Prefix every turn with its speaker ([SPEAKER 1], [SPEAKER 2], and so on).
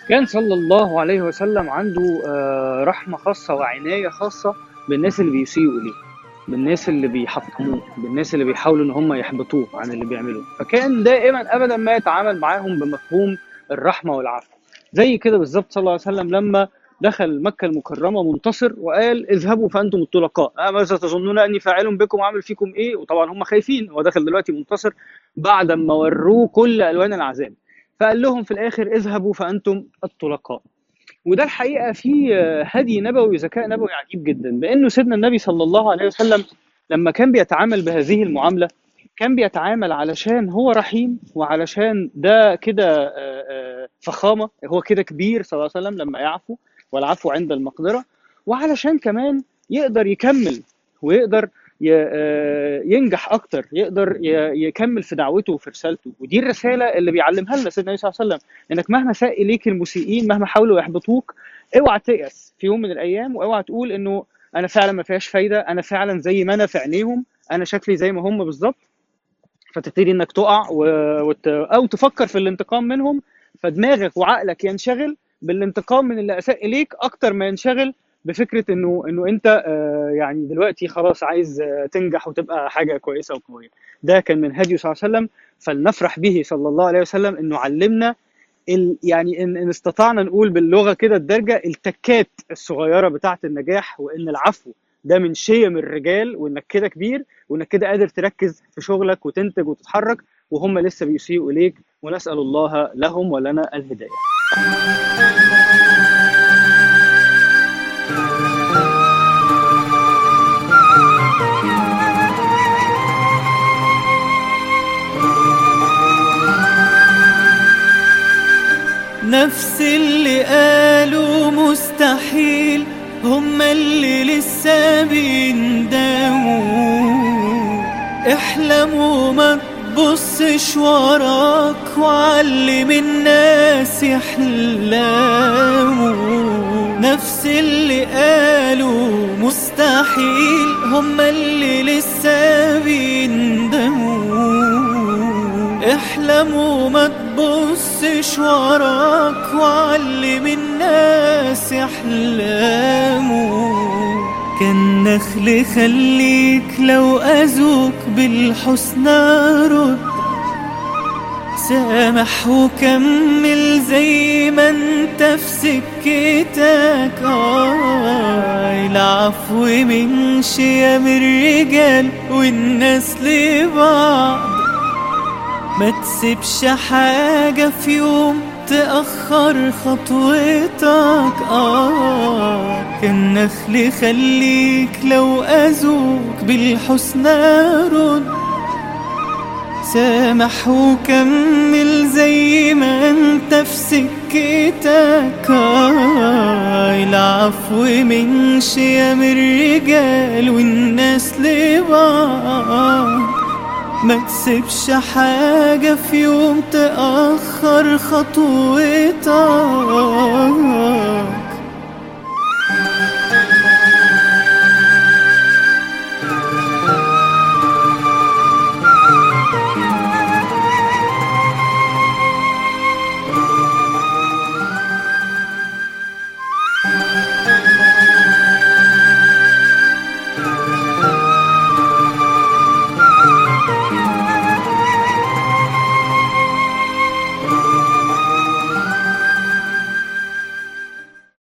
[SPEAKER 1] كان صلى الله عليه وسلم عنده آه، رحمة خاصة وعناية خاصة بالناس اللي بيسيئوا إليه بالناس اللي بيحطموه بالناس اللي بيحاولوا ان هم يحبطوه عن اللي بيعملوه فكان دائما ابدا ما يتعامل معاهم بمفهوم الرحمه والعفو زي كده بالظبط صلى الله عليه وسلم لما دخل مكة المكرمة منتصر وقال اذهبوا فأنتم الطلقاء آه ماذا تظنون أني فاعل بكم وعامل فيكم إيه وطبعا هم خايفين هو دخل دلوقتي منتصر بعد ما وروه كل ألوان العذاب فقال لهم في الآخر اذهبوا فأنتم الطلقاء وده الحقيقه فيه هدي نبوي وذكاء نبوي عجيب جدا بانه سيدنا النبي صلى الله عليه وسلم لما كان بيتعامل بهذه المعامله كان بيتعامل علشان هو رحيم وعلشان ده كده آه، آه، فخامه هو كده كبير صلى الله عليه وسلم لما يعفو والعفو عند المقدره وعلشان كمان يقدر يكمل ويقدر ي- آه، ينجح اكتر يقدر ي- يكمل في دعوته وفي رسالته ودي الرساله اللي بيعلمها لنا سيدنا النبي صلى الله عليه وسلم انك مهما ساء اليك المسيئين مهما حاولوا يحبطوك اوعى تيأس في يوم من الايام واوعى تقول انه انا فعلا ما فيهاش فايده انا فعلا زي ما انا في عينيهم انا شكلي زي ما هم بالظبط فتبتدي انك تقع و... وت... او تفكر في الانتقام منهم فدماغك وعقلك ينشغل بالانتقام من اللي اساء اليك اكتر ما ينشغل بفكره انه انه انت آه، يعني دلوقتي خلاص عايز آه، تنجح وتبقى حاجه كويسه وقويه ده كان من هديه صلى الله عليه وسلم فلنفرح به صلى الله عليه وسلم انه علمنا ال يعني ان, إن استطعنا نقول باللغه كده الدارجه التكات الصغيره بتاعه النجاح وان العفو ده من شيم الرجال وانك كده كبير وانك كده قادر تركز في شغلك وتنتج وتتحرك وهم لسه بيسيئوا اليك ونسال الله لهم ولنا الهدايه.
[SPEAKER 2] نفس اللي قالوا مستحيل هم اللي لسه بيندموا احلموا ما تبصش وراك وعلم الناس يحلموا نفس اللي قالوا مستحيل هم اللي لسه بيندموا احلموا ما تبصش وراك وعلم الناس يحلموا كان نخل خليك لو أذوك بالحسنى رد سامح وكمل زي ما انت في سكتك آه العفو من شيم الرجال والناس لبعض ما تسيبش حاجة في يوم تأخر خطوتك آه كان نخل خليك لو أذوك بالحسنى رد سامح وكمل زي ما انت في سكتك آه العفو من شيم الرجال والناس لبعض ما تسيبش حاجة في يوم تأخر خطوتك